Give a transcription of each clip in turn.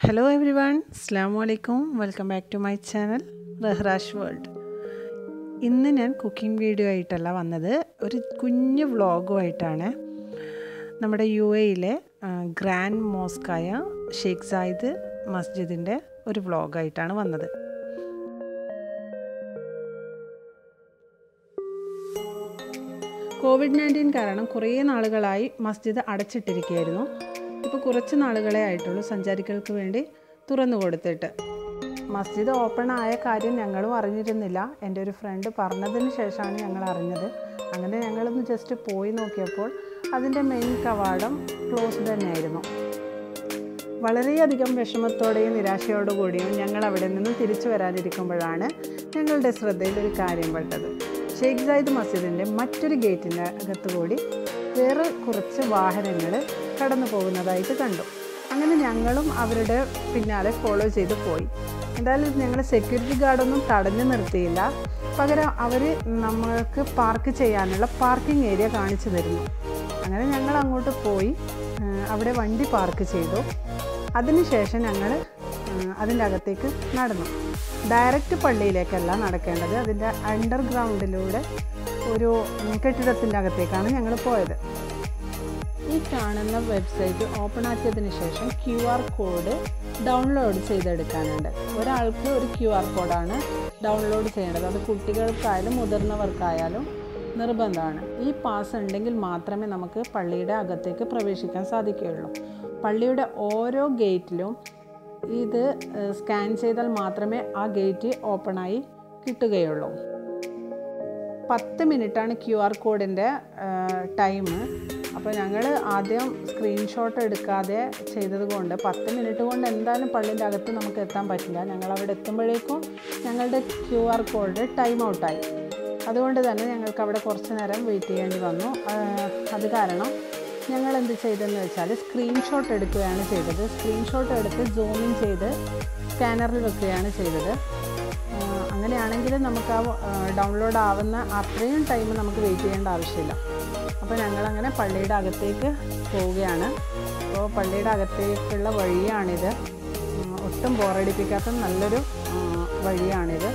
hello every everyone അസ്സാം വലൈക്കും welcome back to my channel റഹ്റാഷ് വേൾഡ് ഇന്ന് ഞാൻ കുക്കിംഗ് വീഡിയോ ആയിട്ടല്ല വന്നത് ഒരു കുഞ്ഞു വ്ളോഗുമായിട്ടാണ് നമ്മുടെ യു എയിലെ ഗ്രാൻഡ് മോസ്കായ ഷെയ്ഖ് സായിദ് മസ്ജിദിൻ്റെ ഒരു വ്ളോഗായിട്ടാണ് വന്നത് കോവിഡ് നയൻറ്റീൻ കാരണം കുറേ നാളുകളായി മസ്ജിദ് അടച്ചിട്ടിരിക്കുകയായിരുന്നു ഇപ്പോൾ കുറച്ച് നാളുകളെ ആയിട്ടുള്ളൂ സഞ്ചാരികൾക്ക് വേണ്ടി തുറന്നു കൊടുത്തിട്ട് മസ്ജിദ് ഓപ്പൺ ആയ കാര്യം ഞങ്ങളും അറിഞ്ഞിരുന്നില്ല എൻ്റെ ഒരു ഫ്രണ്ട് പറഞ്ഞതിന് ശേഷമാണ് ഞങ്ങൾ അറിഞ്ഞത് അങ്ങനെ ഞങ്ങളൊന്ന് ജസ്റ്റ് പോയി നോക്കിയപ്പോൾ അതിൻ്റെ മെയിൻ കവാടം ക്ലോസ്ഡ് തന്നെയായിരുന്നു വളരെയധികം വിഷമത്തോടെയും നിരാശയോടുകൂടിയും ഞങ്ങൾ അവിടെ നിന്ന് തിരിച്ചു വരാനിരിക്കുമ്പോഴാണ് ഞങ്ങളുടെ ശ്രദ്ധയിൽ ഒരു കാര്യം പെട്ടത് ഷെയ്ഖ് സായിദ് മസ്ജിദിൻ്റെ മറ്റൊരു ഗേറ്റിൻ്റെ അകത്ത് കൂടി വേറെ കുറച്ച് വാഹനങ്ങൾ കടന്നു പോകുന്നതായിട്ട് കണ്ടു അങ്ങനെ ഞങ്ങളും അവരുടെ പിന്നാലെ ഫോളോ ചെയ്ത് പോയി എന്തായാലും ഞങ്ങൾ സെക്യൂരിറ്റി ഗാർഡൊന്നും തടഞ്ഞു നിർത്തിയില്ല പകരം അവർ നമ്മൾക്ക് പാർക്ക് ചെയ്യാനുള്ള പാർക്കിംഗ് ഏരിയ കാണിച്ചു തരുന്നു അങ്ങനെ ഞങ്ങൾ അങ്ങോട്ട് പോയി അവിടെ വണ്ടി പാർക്ക് ചെയ്തു അതിനുശേഷം ഞങ്ങൾ അതിൻ്റെ അകത്തേക്ക് നടന്നു ഡയറക്റ്റ് പള്ളിയിലേക്കല്ല നടക്കേണ്ടത് അതിൻ്റെ അണ്ടർഗ്രൗണ്ടിലൂടെ ഒരു കെട്ടിടത്തിൻ്റെ അകത്തേക്കാണ് ഞങ്ങൾ പോയത് ഈ കാണുന്ന വെബ്സൈറ്റ് ഓപ്പൺ ആക്കിയതിന് ശേഷം ക്യു ആർ കോഡ് ഡൗൺലോഡ് ചെയ്തെടുക്കാനുണ്ട് ഒരാൾക്ക് ഒരു ക്യു ആർ കോഡാണ് ഡൗൺലോഡ് ചെയ്യേണ്ടത് അത് കുട്ടികൾക്കായാലും മുതിർന്നവർക്കായാലും നിർബന്ധമാണ് ഈ പാസ് ഉണ്ടെങ്കിൽ മാത്രമേ നമുക്ക് പള്ളിയുടെ അകത്തേക്ക് പ്രവേശിക്കാൻ സാധിക്കുകയുള്ളൂ പള്ളിയുടെ ഓരോ ഗേറ്റിലും ഇത് സ്കാൻ ചെയ്താൽ മാത്രമേ ആ ഗേറ്റ് ഓപ്പണായി കിട്ടുകയുള്ളൂ പത്ത് മിനിറ്റാണ് ക്യു ആർ കോഡിൻ്റെ ടൈം അപ്പോൾ ഞങ്ങൾ ആദ്യം സ്ക്രീൻഷോട്ട് എടുക്കാതെ ചെയ്തത് കൊണ്ട് പത്ത് മിനിറ്റ് കൊണ്ട് എന്തായാലും പള്ളിൻ്റെ അകത്ത് നമുക്ക് എത്താൻ പറ്റില്ല ഞങ്ങൾ അവിടെ എത്തുമ്പോഴേക്കും ഞങ്ങളുടെ ക്യു ആർ കോഡ് ടൈം ഔട്ടായി അതുകൊണ്ട് തന്നെ ഞങ്ങൾക്ക് അവിടെ കുറച്ച് നേരം വെയിറ്റ് ചെയ്യേണ്ടി വന്നു അത് കാരണം ഞങ്ങൾ എന്ത് ചെയ്തെന്ന് വെച്ചാൽ സ്ക്രീൻഷോട്ട് എടുക്കുകയാണ് ചെയ്തത് സ്ക്രീൻഷോട്ട് എടുത്ത് സൂമിൻ ചെയ്ത് സ്കാനറിൽ വെക്കുകയാണ് ചെയ്തത് അങ്ങനെയാണെങ്കിൽ നമുക്ക് ആ ഡൗൺലോഡ് ആവുന്ന അത്രയും ടൈം നമുക്ക് വെയിറ്റ് ചെയ്യേണ്ട ആവശ്യമില്ല അപ്പോൾ ഞങ്ങളങ്ങനെ പള്ളിയുടെ അകത്തേക്ക് പോവുകയാണ് അപ്പോൾ പള്ളിയുടെ അകത്തേക്കുള്ള വഴിയാണിത് ഒട്ടും ബോറടിപ്പിക്കാത്ത നല്ലൊരു വഴിയാണിത്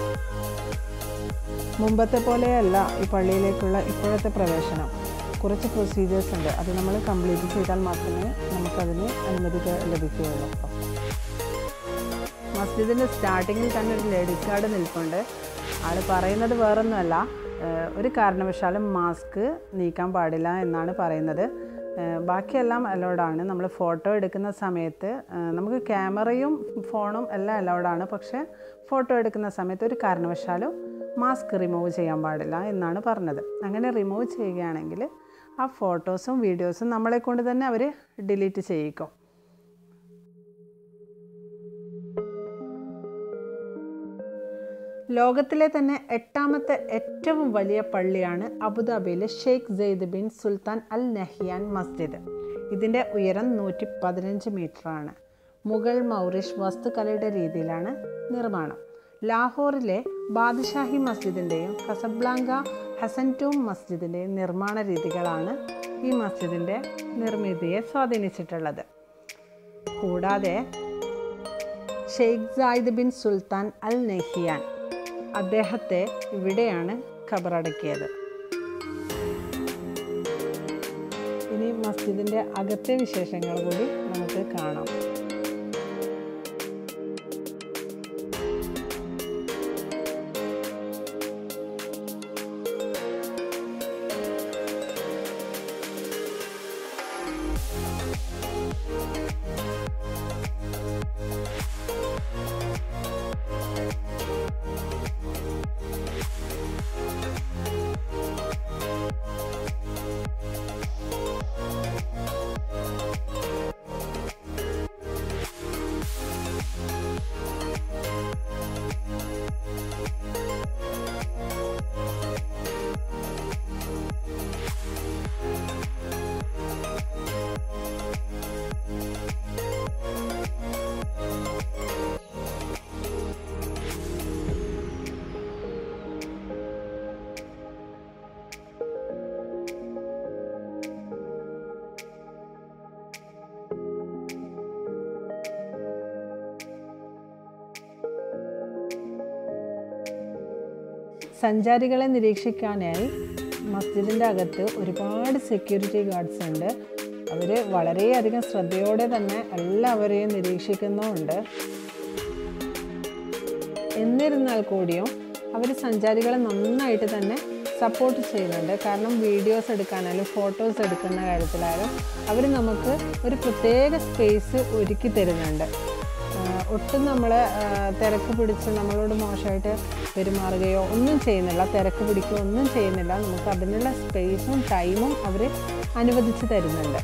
മുമ്പത്തെ പോലെയല്ല ഈ പള്ളിയിലേക്കുള്ള ഇപ്പോഴത്തെ പ്രവേശനം കുറച്ച് പ്രൊസീജിയേഴ്സ് ഉണ്ട് അത് നമ്മൾ കംപ്ലീറ്റ് ചെയ്താൽ മാത്രമേ നമുക്കതിന് അനുമതി ലഭിക്കുകയുള്ളൂ മസ്ജിദിൻ്റെ സ്റ്റാർട്ടിങ്ങിൽ തന്നെ ഒരു ലേഡീസ് ഗാർഡ് നിൽപ്പുണ്ട് ആൾ പറയുന്നത് വേറൊന്നുമല്ല ഒരു കാരണവശാലും മാസ്ക് നീക്കാൻ പാടില്ല എന്നാണ് പറയുന്നത് ബാക്കിയെല്ലാം അലൗഡാണ് നമ്മൾ ഫോട്ടോ എടുക്കുന്ന സമയത്ത് നമുക്ക് ക്യാമറയും ഫോണും എല്ലാം അലൗഡാണ് പക്ഷേ ഫോട്ടോ എടുക്കുന്ന സമയത്ത് ഒരു കാരണവശാലും മാസ്ക് റിമൂവ് ചെയ്യാൻ പാടില്ല എന്നാണ് പറഞ്ഞത് അങ്ങനെ റിമൂവ് ചെയ്യുകയാണെങ്കിൽ ആ ഫോട്ടോസും വീഡിയോസും നമ്മളെ കൊണ്ട് തന്നെ അവർ ഡിലീറ്റ് ചെയ്യിക്കും ലോകത്തിലെ തന്നെ എട്ടാമത്തെ ഏറ്റവും വലിയ പള്ളിയാണ് അബുദാബിയിലെ Sheikh Zayed bin Sultan Al Nahyan മസ്ജിദ് ഇതിൻ്റെ ഉയരം നൂറ്റി പതിനഞ്ച് മീറ്ററാണ് മുഗൾ മൗറിഷ് വസ്തുക്കലയുടെ രീതിയിലാണ് നിർമ്മാണം ലാഹോറിലെ ബാദ്ഷാഹി മസ്ജിദിൻ്റെയും കസബ്ലാങ്ക ഹസൻറ്റൂം മസ്ജിദിൻ്റെയും നിർമ്മാണ രീതികളാണ് ഈ മസ്ജിദിൻ്റെ നിർമ്മിതിയെ സ്വാധീനിച്ചിട്ടുള്ളത് കൂടാതെ Sheikh Zayed bin Sultan Al Nahyan അദ്ദേഹത്തെ ഇവിടെയാണ് ഖബറടക്കിയത് ഇനി മസ്ജിദിൻ്റെ അകത്തെ വിശേഷങ്ങൾ കൂടി നമുക്ക് കാണാം സഞ്ചാരികളെ നിരീക്ഷിക്കാനായി മസ്ജിദിൻ്റെ അകത്ത് ഒരുപാട് സെക്യൂരിറ്റി ഗാർഡ്സ് ഉണ്ട് അവർ വളരെയധികം ശ്രദ്ധയോടെ തന്നെ എല്ലാവരെയും നിരീക്ഷിക്കുന്നുമുണ്ട് എന്നിരുന്നാൽ കൂടിയും അവർ സഞ്ചാരികളെ നന്നായിട്ട് തന്നെ സപ്പോർട്ട് ചെയ്യുന്നുണ്ട് കാരണം വീഡിയോസ് എടുക്കാനായാലും ഫോട്ടോസ് എടുക്കുന്ന കാര്യത്തിലായാലും അവർ നമുക്ക് ഒരു പ്രത്യേക സ്പേസ് ഒരുക്കി തരുന്നുണ്ട് ആഹ് ഒട്ടും നമ്മളെ ആഹ് തിരക്ക് പിടിച്ച് നമ്മളോട് മോശമായിട്ട് പെരുമാറുകയോ ഒന്നും ചെയ്യുന്നില്ല തിരക്ക് പിടിക്കുകയോ ഒന്നും ചെയ്യുന്നില്ല നമുക്ക് അതിനുള്ള സ്പേസും ടൈമും അവർ അനുവദിച്ച് തരുന്നുണ്ട്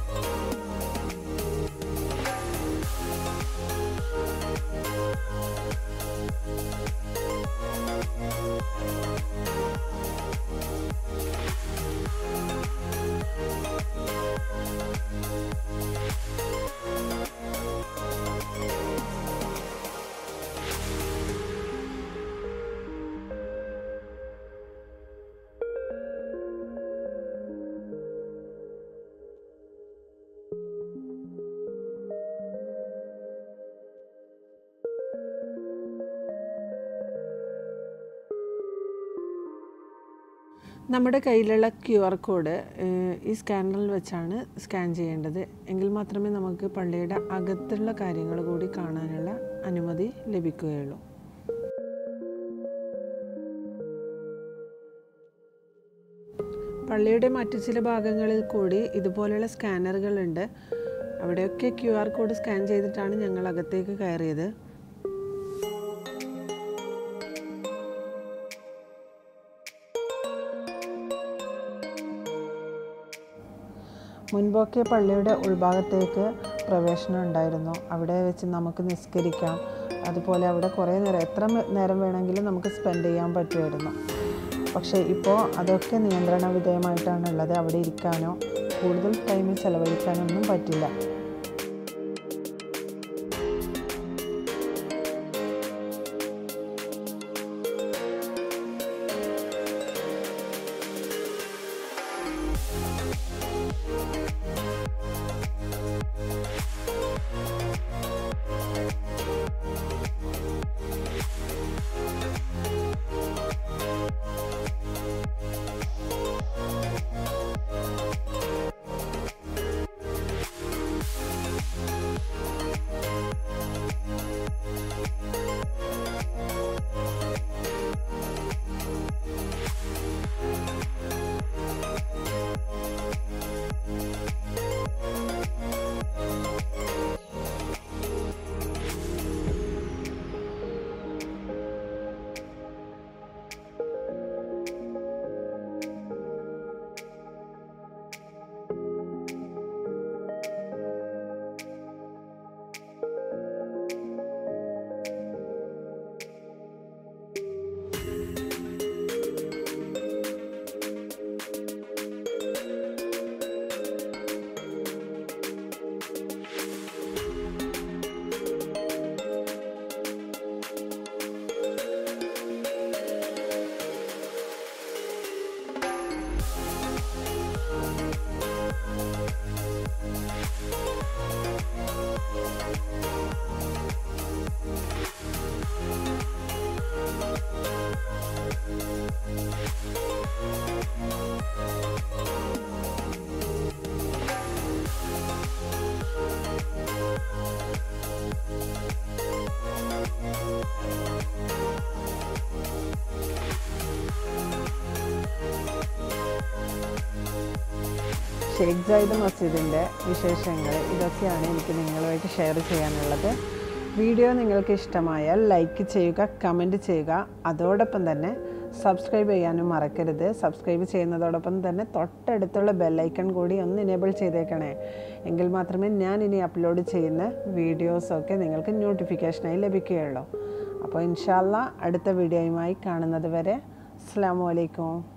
നമ്മുടെ കയ്യിലുള്ള ക്യു ആർ കോഡ് ഈ സ്കാനറിൽ വെച്ചാണ് സ്കാൻ ചെയ്യേണ്ടത് എങ്കിൽ മാത്രമേ നമുക്ക് പള്ളിയുടെ അകത്തുള്ള കാര്യങ്ങൾ കൂടി കാണാനുള്ള അനുമതി ലഭിക്കുകയുള്ളൂ പള്ളിയുടെ മറ്റു ചില ഭാഗങ്ങളിൽ കൂടി ഇതുപോലെയുള്ള സ്കാനറുകളുണ്ട് അവിടെയൊക്കെ ക്യു ആർ കോഡ് സ്കാൻ ചെയ്തിട്ടാണ് ഞങ്ങൾ അകത്തേക്ക് കയറിയത് മുൻപൊക്കെ പള്ളിയുടെ ഉൾഭാഗത്തേക്ക് പ്രവേശനം ഉണ്ടായിരുന്നു അവിടെ വെച്ച് നമുക്ക് നിസ്കരിക്കാം അതുപോലെ അവിടെ കുറേ നേരം എത്ര മ- നേരം വേണമെങ്കിലും നമുക്ക് സ്പെൻഡ് ചെയ്യാൻ പറ്റുമായിരുന്നു പക്ഷേ ഇപ്പോൾ അതൊക്കെ നിയന്ത്രണ വിധേയമായിട്ടാണ് ഉള്ളത് അവിടെ ഇരിക്കാനോ കൂടുതൽ ടൈം ചെലവഴിക്കാനോ ഒന്നും പറ്റില്ല ഷെയ്ഖ് സായിദ് മസ്ജിദിൻ്റെ വിശേഷങ്ങൾ ഇതൊക്കെയാണ് എനിക്ക് നിങ്ങളുമായിട്ട് ഷെയർ ചെയ്യാനുള്ളത് വീഡിയോ നിങ്ങൾക്ക് ഇഷ്ടമായാൽ ലൈക്ക് ചെയ്യുക കമൻറ്റ് ചെയ്യുക അതോടൊപ്പം തന്നെ സബ്സ്ക്രൈബ് ചെയ്യാനും മറക്കരുത് സബ്സ്ക്രൈബ് ചെയ്യുന്നതോടൊപ്പം തന്നെ തൊട്ടടുത്തുള്ള ബെല്ലൈക്കൺ കൂടി ഒന്ന് ഇനേബിൾ ചെയ്തേക്കണേ എങ്കിൽ മാത്രമേ ഞാൻ ഇനി അപ്ലോഡ് ചെയ്യുന്ന വീഡിയോസൊക്കെ നിങ്ങൾക്ക് നോട്ടിഫിക്കേഷനായി ലഭിക്കുകയുള്ളൂ അപ്പോൾ ഇൻഷാല്ല അടുത്ത വീഡിയോയുമായി കാണുന്നത് വരെ അസ്സാം വലൈക്കും